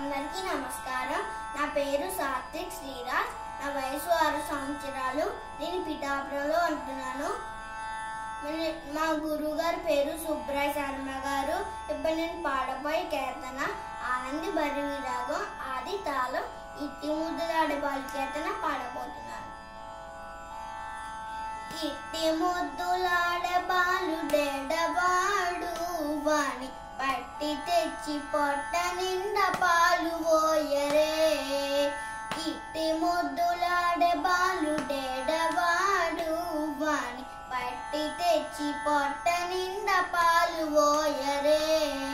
అందరికీ నమస్కారం నా పేరు సాత్విక్ శ్రీరాజ్ నా వయసు ఆరు సంవత్సరాలు నేను పిఠాపురంలో ఉంటున్నాను మన- మా గురువు గారి పేరు సుబ్రాయ శర్మ గారు ఇప్పుడు నేను పాడబోయే కీర్తన ఆనంది బరి విరాగం ఆది తాళం ఇట్టి ముద్దులాడే బాలి కీర్తన పాడబోతున్నాను ఇట్టి ముద్దులాడే బాలు డెడవాడు వాణి పట్టి తెచ్చి పొట్ట నిండా పాలు పోయరే ఇట్టి ముద్దులాడే బాలు డెడవాడు వాణి పట్టి తెచ్చి పొట్ట నిండా పాలు పోయరే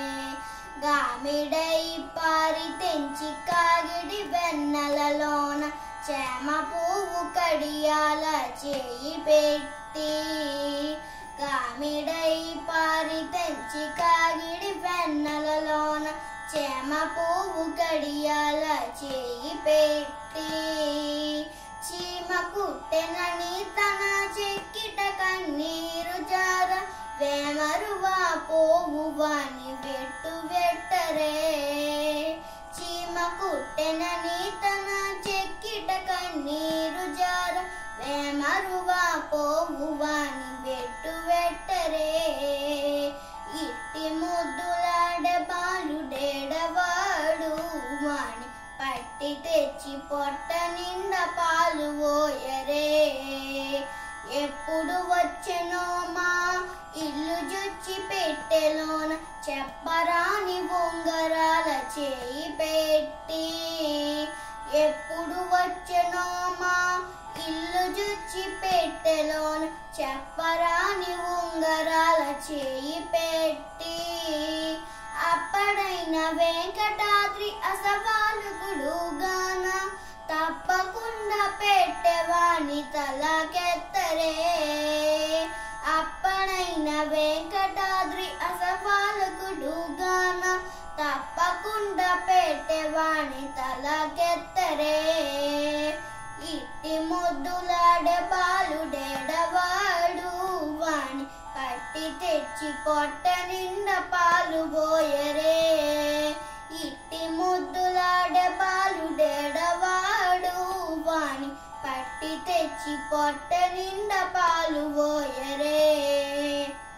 గామిడై పారి తెంచి కాగిడి వెన్నెలలోన చేమ పువ్వు కడియాల చేయి పెట్టి గామిడై పారి తెంచి కాగిడి వెన్నెలలోన చేమ పువ్వు కడియాల చేయి పెట్టి చీమ కుట్టెనని తన చెక్కిట కన్నీరు జార వేమరువా పోవు వాని వెట్టు వెట్టరే చీమ కుట్టెనని తన చెక్కిట కన్నీరు జార వేమరువా పోవు వాని వెట్టు వెట్టరే ఇట్టి ముద్దులాడే బాలు డేడవాడు వాణి పట్టి తెచ్చి పొట్ట నిండా పాలు పోయరే ఎప్పుడు వచ్చెనో మా ఇల్లు జొచ్చి పెట్టెలోన చెప్పరాని బొంగరాల చేయి పెట్టి ఎప్పుడు వచ్చెనో మా ఇల్లు జొచ్చి పెట్టెలోన చెప్పరాని ఉంగరాల చేయి పెట్టి అప్పుడైన వెంకటాద్రి అసవాలుకుడు గాన తప్పకుండా పెట్టేవాణి తలకెత్తరే అప్పడైన వెంకటాద్రి అసవాలుకుడు గాన తప్పకుండా పెట్టేవాణి తలకెత్తరే ఇట్టి ముద్దులాడే బాలు డేడవాడు వాణి పట్టి తెచ్చి పొట్ట నిండా పాలు పోయరే ఇట్టి ముద్దులాడే బాలు డేడవాడు వాణి పట్టి తెచ్చి పొట్ట నిండా పాలు పోయరే